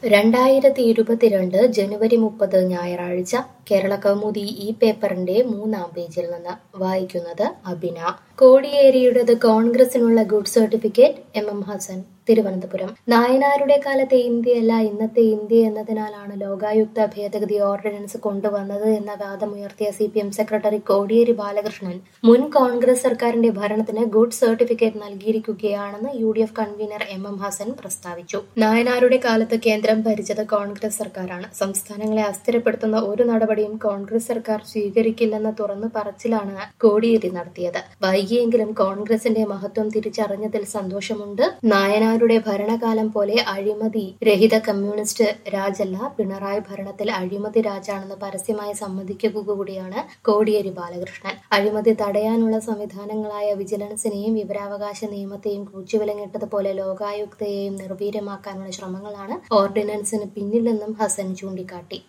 രണ്ടായിരത്തി ഇരുപത്തിരണ്ട് ജനുവരി മുപ്പത് ഞായറാഴ്ച കേരള കൗമുദി ഈ പേപ്പറിന്റെ മൂന്നാം പേജിൽ നിന്ന് വായിക്കുന്നത് അബിന കോടിയേരിയുടേത് കോൺഗ്രസിനുള്ള good certificate M M Hasan Thiruvananthapuram നായനാരുടെ കാലത്തെ ഇന്ത്യയല്ല ഇന്നത്തെ ഇന്ത്യ എന്നതിനാലാണ് ലോകായുക്ത ഭേദഗതി ഓർഡിനൻസ് കൊണ്ടുവന്നത് എന്ന വാദമുയർത്തിയ C P M secretary Kodiyeri Balakrishnan മുൻ കോൺഗ്രസ് സർക്കാരിന്റെ ഭരണത്തിന് ഗുഡ് സർട്ടിഫിക്കറ്റ് നൽകിയിരിക്കുകയാണെന്ന് U D F convener M M Hasan പ്രസ്താവിച്ചു നായനാരുടെ കാലത്ത് കേന്ദ്രം ഭരിച്ചത് കോൺഗ്രസ് സർക്കാരാണ് സംസ്ഥാനങ്ങളെ അസ്ഥിരപ്പെടുത്തുന്ന ഒരു നടപടിയും കോൺഗ്രസ് സർക്കാർ സ്വീകരിക്കില്ലെന്ന തുറന്നു പറച്ചിലാണ് കോടിയേരി നടത്തിയത് വൈകിയെങ്കിലും കോൺഗ്രസിന്റെ മഹത്വം തിരിച്ചറിഞ്ഞതിൽ സന്തോഷമുണ്ട് നായനാരുടെ ഭരണകാലം പോലെ അഴിമതി രഹിത കമ്മ്യൂണിസ്റ്റ് രാജല്ല പിണറായി ഭരണത്തിൽ അഴിമതി രാജാണെന്ന് പരസ്യമായി സമ്മതിക്കുക കൂടിയാണ് കോടിയേരി ബാലകൃഷ്ണൻ അഴിമതി തടയാനുള്ള സംവിധാനങ്ങളായ വിജിലൻസിനെയും വിവരാവകാശ നിയമത്തെയും കൂച്ചുവിലങ്ങിട്ടതുപോലെ ലോകായുക്തയെയും നിർവീര്യമാക്കാനുള്ള ശ്രമങ്ങളാണ് ഓർഡിനൻസിന് പിന്നിലെന്നും ഹസൻ ചൂണ്ടിക്കാട്ടി